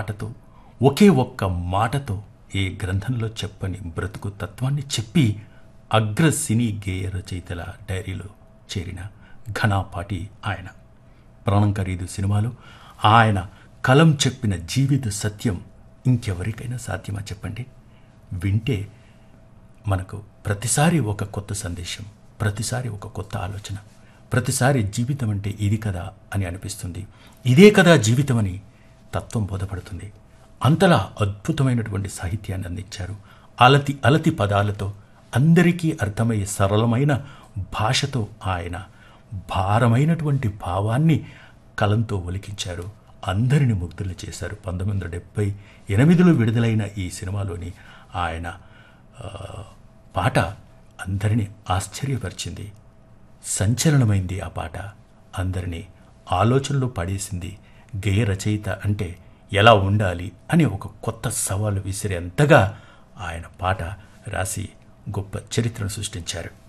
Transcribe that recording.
పాటతో ఒకే ఒక్క మాటతో ఏ గ్రంథంలో చెప్పని బ్రతుకు తత్వాన్ని చెప్పి అగ్ర సినీ గేయ రచయితల డైరీలో చేరిన ఘనాపాటి ఆయన ప్రాణం ఖరీదు సినిమాలో ఆయన కలం చెప్పిన జీవిత సత్యం ఇంకెవరికైనా సాధ్యమా చెప్పండి వింటే మనకు ప్రతిసారి ఒక కొత్త సందేశం ప్రతిసారి ఒక కొత్త ఆలోచన ప్రతిసారి జీవితం అంటే ఇది కదా అని అనిపిస్తుంది ఇదే కదా జీవితం అని తత్వం బోధపడుతుంది అంతలా అద్భుతమైనటువంటి సాహిత్యాన్ని అందించారు అలతి అలతి పదాలతో అందరికీ అర్థమయ్యే సరళమైన భాషతో ఆయన భారమైనటువంటి భావాన్ని కలంతో ఒలికించారు అందరిని ముగ్ధులు చేశారు పంతొమ్మిది వందల డెబ్బై ఎనిమిదిలో విడుదలైన ఈ సినిమాలోని ఆయన ఆ, పాట అందరినీ ఆశ్చర్యపరిచింది సంచలనమైంది ఆ పాట అందరినీ ఆలోచనలో పడేసింది గేయ రచయిత అంటే ఎలా ఉండాలి అని ఒక కొత్త సవాలు విసిరేంతగా ఆయన పాట రాసి గొప్ప చరిత్రను సృష్టించారు